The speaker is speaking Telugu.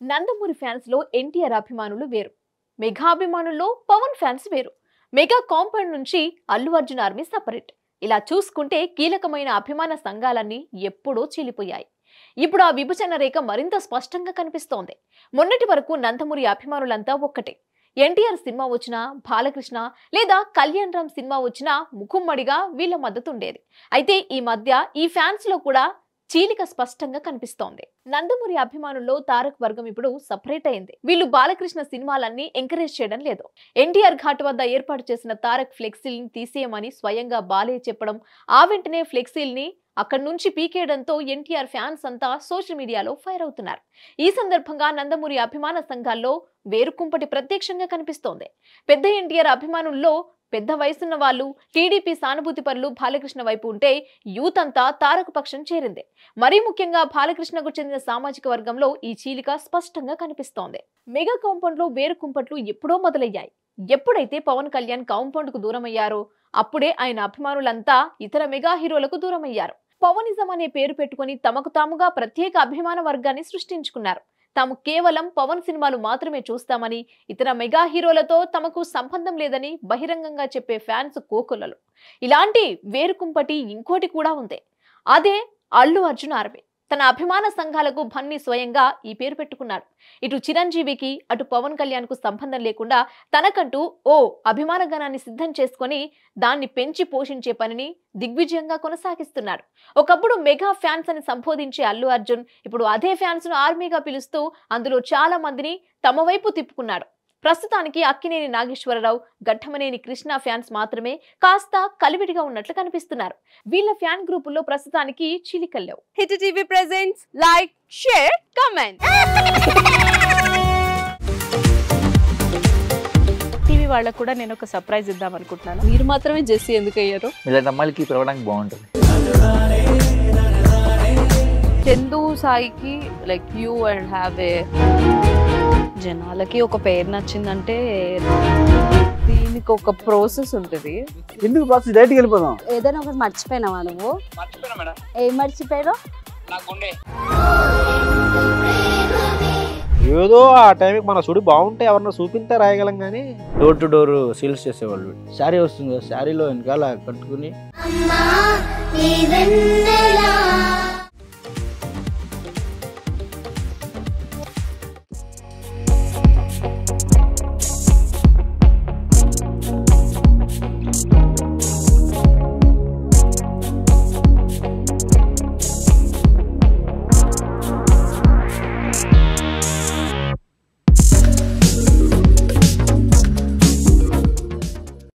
నందమూరి ఫ్యాన్స్ లో ఎన్టీఆర్ అభిమానులు వేరు మెగా అభిమానుల్లో పవన్ ఫ్యాన్స్ వేరు మెగా కాంపౌండ్ నుంచి అల్లు అర్జున్ ఆర్మీ సపరేట్ ఇలా చూసుకుంటే కీలకమైన అభిమాన సంఘాలన్నీ ఎప్పుడో చీలిపోయాయి ఇప్పుడు ఆ విభజన రేఖ మరింత స్పష్టంగా కనిపిస్తోంది మొన్నటి వరకు నందమూరి అభిమానులంతా ఒక్కటే ఎన్టీఆర్ సినిమా వచ్చినా బాలకృష్ణ లేదా కళ్యాణ్ రామ్ సినిమా వచ్చినా ముఖుమ్మడిగా వీళ్ళ మద్దతు ఉండేది అయితే ఈ మధ్య ఈ ఫ్యాన్స్ లో కూడా చీలిక స్పష్టంగా కనిపిస్తోంది నందమూరి అభిమానుల్లో తారక్ వర్గం ఇప్పుడు సపరేట్ అయింది వీళ్ళు బాలకృష్ణ సినిమాలన్నీ ఎంకరేజ్ చేయడం లేదు ఎన్టీఆర్ ఘాట్ వద్ద ఏర్పాటు చేసిన తారక్ ఫ్లెక్సీల్ని తీసేయమని స్వయంగా బాలే చెప్పడం ఆ వెంటనే ఫ్లెక్సీల్ని అక్కడి నుంచి పీకేయడంతో ఎన్టీఆర్ ఫ్యాన్స్ అంతా సోషల్ మీడియాలో ఫైర్ అవుతున్నారు ఈ సందర్భంగా నందమూరి అభిమాన సంఘాల్లో వేరుకుంపటి ప్రత్యక్షంగా కనిపిస్తోంది పెద్ద ఎన్టీఆర్ అభిమానుల్లో పెద్ద వయసున్న వాళ్ళు టీడీపీ సానుభూతి పరులు బాలకృష్ణ వైపు ఉంటే యూత్ అంతా తారక పక్షం చేరింది మరీ ముఖ్యంగా బాలకృష్ణకు చెందిన సామాజిక వర్గంలో ఈ చీలిక స్పష్టంగా కనిపిస్తోంది మెగా కాంపౌండ్ లో వేరు కుంపట్లు ఎప్పుడో మొదలయ్యాయి ఎప్పుడైతే పవన్ కళ్యాణ్ కాంపౌండ్ కు దూరమయ్యారో అప్పుడే ఆయన అభిమానులంతా ఇతర మెగా హీరోలకు దూరమయ్యారు పవనిజం అనే పేరు పెట్టుకుని తమకు తాముగా ప్రత్యేక అభిమాన వర్గాన్ని సృష్టించుకున్నారు తాము కేవలం పవన్ సినిమాలు మాత్రమే చూస్తామని ఇతర మెగా హీరోలతో తమకు సంబంధం లేదని బహిరంగంగా చెప్పే ఫ్యాన్స్ కోకొల్లలు ఇలాంటి వేరుకుంపటి ఇంకోటి కూడా ఉంది అదే అల్లు అర్జున్ ఆర్మీ తన అభిమాన సంఘాలకు భన్ని స్వయంగా ఈ పేరు పెట్టుకున్నాడు ఇటు చిరంజీవికి అటు పవన్ కళ్యాణ్ కు సంబంధం లేకుండా తనకంటూ ఓ అభిమాన గణాన్ని సిద్ధం చేసుకొని దాన్ని పెంచి పోషించే పనిని దిగ్విజయంగా కొనసాగిస్తున్నాడు ఒకప్పుడు మెగా ఫ్యాన్స్ అని సంబోధించే అల్లు అర్జున్ ఇప్పుడు అదే ఫ్యాన్స్ ను ఆర్మీగా పిలుస్తూ అందులో చాలా మందిని తమ వైపు తిప్పుకున్నాడు ప్రస్తుతానికి అక్కినేని నాగేశ్వరరావు గట్టమనేని కృష్ణ ఫ్యాన్స్ మాత్రమే కాస్త కలివిడిగా ఉన్నట్లు కనిపిస్తున్నారు వీళ్ళ ఫ్యాన్ గ్రూపుల్లో ప్రస్తుతానికి చీలికల్లేవు hit TV presents like share comment TV వాళ్ళకు కూడా నేను ఒక సర్ప్రైజ్ ఇద్దాం అనుకుంటున్నాను మీరు మాత్రమే జెస్సీ ఎందుకు అయ్యారు ఇలాంటి అమ్మాయిలకి పిలవడానికి బాగుంటుంది చందు సాయికి like you and have a జనాలకి ఒక పేరు నచ్చిందంటే దీనికి ఒక ప్రాసెస్ ఉంటుంది ఎందుకు ప్రాసెస్ డైరెక్ట్కి వెళ్ళిపోదాం ఏదైనా ఒకటి మర్చిపోయినావా నువ్వు ఏం మర్చిపోయావు ఏదో ఆ టైంకి మన సుడి బాగుంటే ఎవరన్నా చూపిస్తే రాయగలం కానీ డోర్ టు డోర్ సేల్స్ చేసేవాళ్ళు శారీ వస్తుంది కదా శారీలో వెనకాల కట్టుకుని అమ్మా నీ వెన్నెలా